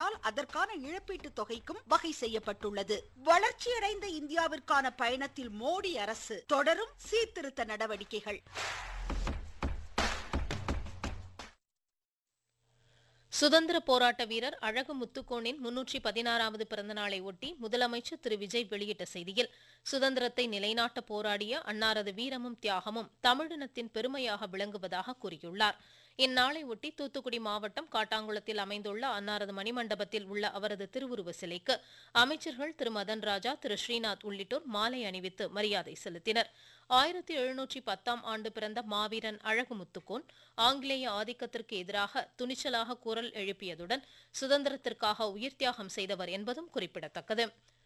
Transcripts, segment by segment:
ஏற்பட்டால் அதற்கான இழப்பீட்டுத் தொகைக்கும் வகை செய்யப்பட்டுள்ளது வளர்ச்சியடைந்த இந்தியாவிற்கான பயணத்தில் மோடி அரசு தொடரும் சீர்திருத்த நடவடிக்கைகள் சுதந்திர போராட்ட வீரர் அழகு முத்துக்கோனின் முன்னூற்றி பதினாறாவது பிறந்தநாளை ஒட்டி முதலமைச்சர் திரு விஜய் வெளியிட்ட செய்தியில் சுதந்திரத்தை நிலைநாட்ட போராடிய அன்னாரது வீரமும் தியாகமும் தமிழினத்தின் பெருமையாக விளங்குவதாக கூறியுள்ளார் இந்நாளை ஒட்டி தூத்துக்குடி மாவட்டம் காட்டாங்குளத்தில் அமைந்துள்ள அன்னாரது மணிமண்டபத்தில் உள்ள அவரது திருவுருவ சிலைக்கு அமைச்சர்கள் திரு மதன் ராஜா திரு ஸ்ரீநாத் உள்ளிட்டோர் மாலை அணிவித்து மரியாதை செலுத்தினர் ஆயிரத்தி எழுநூற்றி பத்தாம் ஆண்டு பிறந்த மாவீரன் அழகு முத்துக்கோன் ஆங்கிலேய ஆதிக்கத்திற்கு எதிராக துணிச்சலாக குரல் எழுப்பியதுடன் சுதந்திரத்திற்காக உயிர் தியாகம் செய்தவர் என்பதும் குறிப்பிடத்தக்கது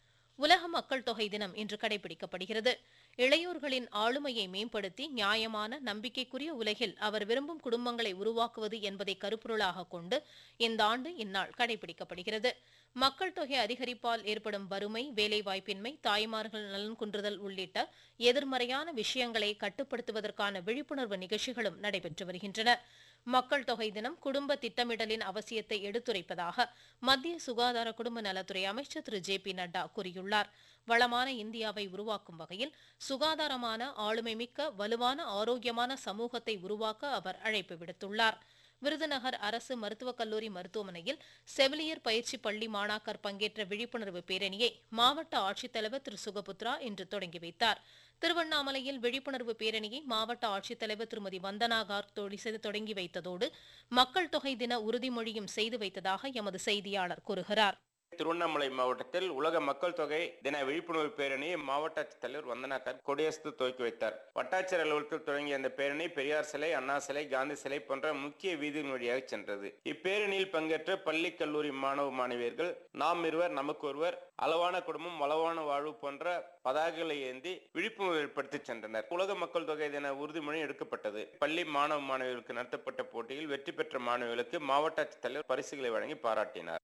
உலக மக்கள் தொகை தினம் இன்று கடைபிடிக்கப்படுகிறது இளையோர்களின் ஆளுமையை மேம்படுத்தி நியாயமான நம்பிக்கைக்குரிய உலகில் அவர் விரும்பும் குடும்பங்களை உருவாக்குவது என்பதை கருப்பொருளாக கொண்டு இந்த ஆண்டு இந்நாள் கடைபிடிக்கப்படுகிறது மக்கள் தொகை அதிகரிப்பால் ஏற்படும் வறுமை வேலைவாய்ப்பின்மை தாய்மார்கள் நலன் குன்றுதல் உள்ளிட்ட எதிர்மறையான விஷயங்களை கட்டுப்படுத்துவதற்கான விழிப்புணர்வு நிகழ்ச்சிகளும் நடைபெற்று வருகின்றன மக்கள் தொகை தினம் குடும்ப திட்டமிடலின் அவசியத்தை எடுத்துரைப்பதாக மத்திய சுகாதார குடும்ப நலத்துறை அமைச்சர் திரு ஜே பி நட்டா கூறியுள்ளார் வளமான இந்தியாவை உருவாக்கும் வகையில் சுகாதாரமான ஆளுமைமிக்க வலுவான ஆரோக்கியமான சமூகத்தை உருவாக்க அவர் அழைப்பு விடுத்துள்ளார் விருதுநகர் அரசு மருத்துவக் கல்லூரி மருத்துவமனையில் செவிலியர் பயிற்சி பள்ளி மாணாக்கர் பங்கேற்ற விழிப்புணர்வு பேரணியை மாவட்ட ஆட்சித்தலைவர் திரு சுகபுத்ரா இன்று தொடங்கி வைத்தார் திருவண்ணாமலையில் விழிப்புணர்வு பேரணியை மாவட்ட ஆட்சித்தலைவர் திருமதி வந்தனா கார்க் செய்து தொடங்கி வைத்ததோடு மக்கள் தொகை தின உறுதிமொழியும் செய்து வைத்ததாக எமது செய்தியாளர் கூறுகிறார் திருவண்ணாமலை மாவட்டத்தில் உலக மக்கள் தொகை தின விழிப்புணர்வு பேரணியை மாவட்ட ஆட்சித்தலைவர் வந்தனாக்கர் கொடியசத்து துவக்கி வைத்தார் வட்டாட்சியர் அலுவலகத்தில் தொடங்கிய அந்த பேரணி பெரியார் சிலை அண்ணா சிலை காந்தி சிலை போன்ற முக்கிய வீதியின் வழியாக சென்றது இப்பேரணியில் பங்கேற்ற பள்ளி கல்லூரி மாணவ மாணவியர்கள் நாம் இருவர் நமக்கு ஒருவர் அளவான குடும்பம் வளவான வாழ்வு போன்ற பதாகைகளை ஏந்தி விழிப்புணர்வு ஏற்படுத்தி சென்றனர் உலக மக்கள் தொகை தின உறுதிமொழி எடுக்கப்பட்டது பள்ளி மாணவ மாணவிகளுக்கு நடத்தப்பட்ட போட்டியில் வெற்றி பெற்ற மாணவிகளுக்கு மாவட்ட ஆட்சித்தலைவர் பரிசுகளை வழங்கி பாராட்டினார்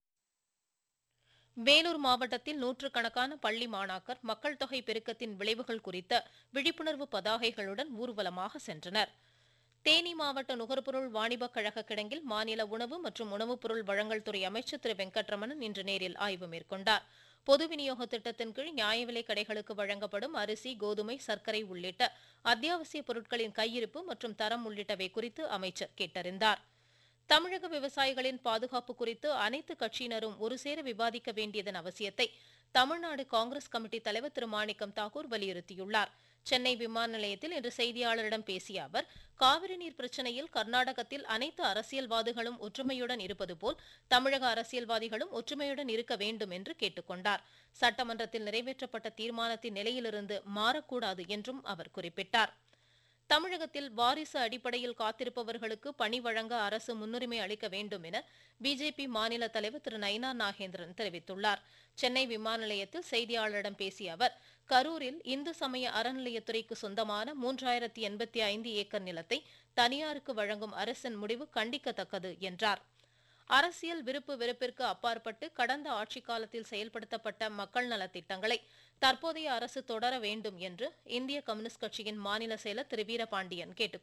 வேலூர் மாவட்டத்தில் நூற்றுக்கணக்கான பள்ளி மாணாக்கர் மக்கள் தொகை பெருக்கத்தின் விளைவுகள் குறித்த விழிப்புணர்வு பதாகைகளுடன் ஊர்வலமாக சென்றனர் தேனி மாவட்ட நுகர்பொருள் வாணிபக் கழக கிடங்கில் மாநில உணவு மற்றும் உணவுப் பொருள் வழங்கல் துறை அமைச்சர் திரு வெங்கட்ரமணன் இன்று நேரில் ஆய்வு மேற்கொண்டார் பொது விநியோக திட்டத்தின் கீழ் நியாய விலைக் கடைகளுக்கு வழங்கப்படும் அரிசி கோதுமை சர்க்கரை உள்ளிட்ட அத்தியாவசிய பொருட்களின் கையிருப்பு மற்றும் தரம் உள்ளிட்டவை குறித்து அமைச்சர் கேட்டறிந்தார் தமிழக விவசாயிகளின் பாதுகாப்பு குறித்து அனைத்து கட்சியினரும் ஒருசேர விவாதிக்க வேண்டியதன் அவசியத்தை தமிழ்நாடு காங்கிரஸ் கமிட்டி தலைவர் திரு மாணிக்கம் தாக்கூர் வலியுறுத்தியுள்ளார் சென்னை விமான நிலையத்தில் இன்று செய்தியாளரிடம் பேசிய அவர் காவிரி நீர் பிரச்சனையில் கர்நாடகத்தில் அனைத்து அரசியல்வாதிகளும் ஒற்றுமையுடன் இருப்பது போல் தமிழக அரசியல்வாதிகளும் ஒற்றுமையுடன் இருக்க வேண்டும் என்று கேட்டுக்கொண்டார் சட்டமன்றத்தில் நிறைவேற்றப்பட்ட தீர்மானத்தின் நிலையிலிருந்து மாறக்கூடாது என்றும் அவர் குறிப்பிட்டார் தமிழகத்தில் வாரிசு அடிப்படையில் காத்திருப்பவர்களுக்கு பணி வழங்க அரசு முன்னுரிமை அளிக்க வேண்டும் என பிஜேபி மாநில தலைவர் திரு நயினா நாகேந்திரன் தெரிவித்துள்ளார் சென்னை விமான நிலையத்தில் செய்தியாளரிடம் பேசிய அவர் கரூரில் இந்து சமய அறநிலையத்துறைக்கு சொந்தமான மூன்றாயிரத்தி எண்பத்தி ஐந்து ஏக்கர் நிலத்தை தனியாருக்கு வழங்கும் அரசின் முடிவு கண்டிக்கத்தக்கது என்றார் அரசியல் விருப்பு வெறுப்பிற்கு அப்பாற்பட்டு கடந்த ஆட்சிக் காலத்தில் செயல்படுத்தப்பட்ட மக்கள் நலத் திட்டங்களை தற்போதைய அரசு தொடர வேண்டும் என்று இந்திய கம்யூனிஸ்ட் கட்சியின் மாநில செயலர் திரு வீரபாண்டியன் கேட்டுக்